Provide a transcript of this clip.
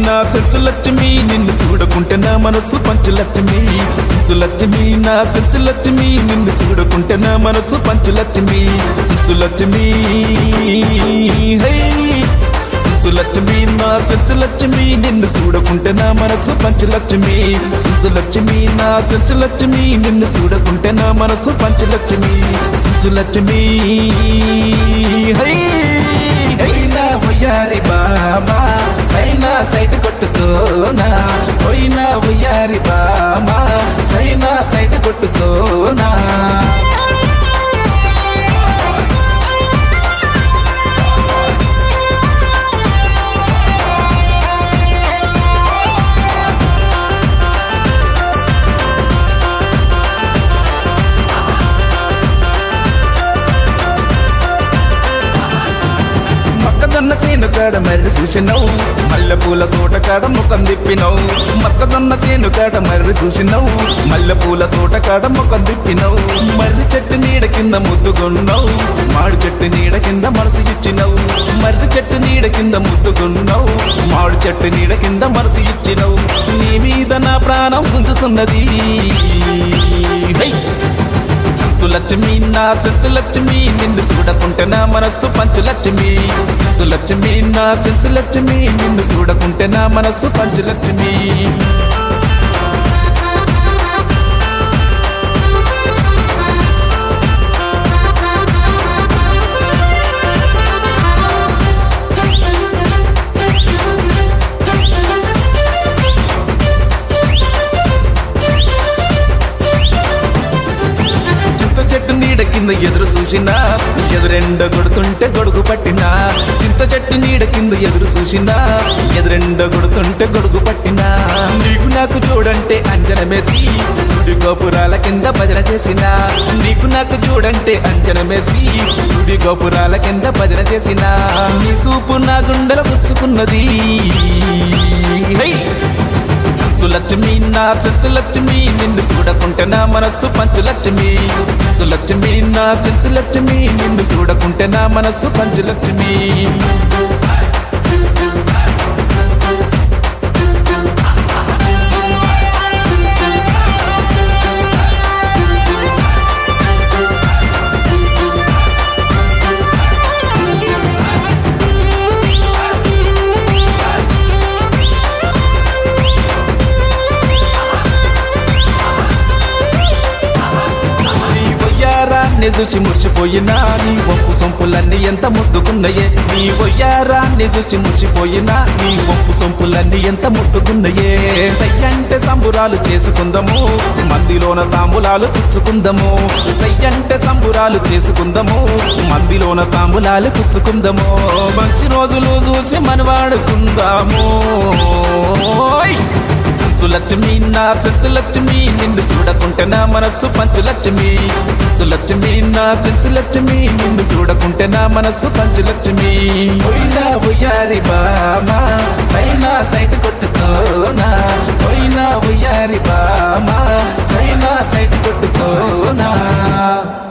నా సెంచు లక్ష్మి నిన్ను చూడకుంటే నా మనస్సు పంచు లక్ష్మి సెంచు లక్ష్మి నా సెంచు లక్ష్మి నిన్ను చూడకుంటే నా మనస్సు పంచు లక్ష్మి సెంచు లక్ష్మి హై సెంచు లక్ష్మి నా సెంచు లక్ష్మి నిన్ను చూడకుంటే నా మనస్సు పంచు లక్ష్మి సెంచు లక్ష్మి నా సెంచు లక్ష్మి నిన్ను చూడకుంటే నా మనస్సు పంచు లక్ష్మి సెంచు లక్ష్మి హై హై నా ఉయ్యారి బామా సైనా సైట్ కొట్టుకోనా పోయినా ఉయ్యారి బామా సైనా సైట్ కొట్టుకోనా మొక్కజొన్న చేను కాడ మర్రి చూసినవు మల్లె పూల తోట కాడ ముఖం తిప్పినవు మొక్కజొన్న చేను కాడ మర్రి చూసినవు మల్లె పూల తోట కాడ ముఖం తిప్పినవు మర్రి చెట్టు నీడ కింద ముద్దుగొన్నావు మాడు చెట్టు నీడ కింద మనసు ఇచ్చినవు మర్రి చెట్టు నీడ కింద ముద్దుగొన్నావు మాడు చెట్టు నీడ కింద మనసు ఇచ్చినవు నీ మీద నా ప్రాణం ఉంచుతున్నది హై సెంచు లక్ష్మి నా సెంచు లక్ష్మి నిన్ను చూడకుంటే నా మనస్సు పంచు లక్ష్మి సెంచు లక్ష్మి నా సెంచు లక్ష్మి నిన్ను చూడకుంటే నా మనస్సు పంచు లక్ష్మి చింత చెట్టు నీడ కింద ఎదురు చూసినా ఎదురెండ కొడుతుంటే గొడుగు పట్టినా చింత చెట్టు నీడ కింద ఎదురు చూసినా ఎదురెండ కొడుతుంటే గొడుగు పట్టినా నీకు నాకు చూడంటే అంజనమేసి గుడి గోపురాల కింద భజన చేసినా నీకు నాకు చూడంటే అంజనమేసి గుడి గోపురాల కింద భజన చేసినా నీ సూపు నా గుండెల గుచ్చుకున్నది హై సెంచు లక్ష్మి నా సెంచు లక్ష్మి నిన్ను చూడకుంటే నా మనస్సు పంచు లక్ష్మి సెంచు లక్ష్మి నా సెంచు లక్ష్మి నిన్ను చూడకుంటే నా మనస్సు పంచు లక్ష్మి నీ వయ్యారాన్ని చూసి మురిసిపోయినా నీ వంపు సొంపులన్నీ ఎంత ముద్దుకున్నాయే నీ వయ్యారాన్ని చూసి మురిసిపోయినా నీ వంపు సొంపులన్నీ ఎంత ముద్దుకున్నాయే సయ్యంటే సంబురాలు చేసుకుందాము మందిలోన తాంబులాలు పుచ్చుకుందాము సయ్యంటే సంబురాలు చేసుకుందాము మందిలోన తాంబులాలు పుచ్చుకుందాము మంచి రోజులు చూసి మనవాడుకుందాము ఓయ్! సెంచు లక్ష్మి నా సెంచు లక్ష్మి నిన్ను చూడకుంటే నా మనస్సు పంచు లక్ష్మి సెంచు లక్ష్మి నా సెంచు లక్ష్మి నిన్ను చూడకుంటే నా మనస్సు పంచు లక్ష్మి పోయినా ఉయ్యారి బామా సైనా సైట్ కొట్టుకోనా పోయినా ఉయ్యారి బామా సైనా సైట్ కొట్టుకోనా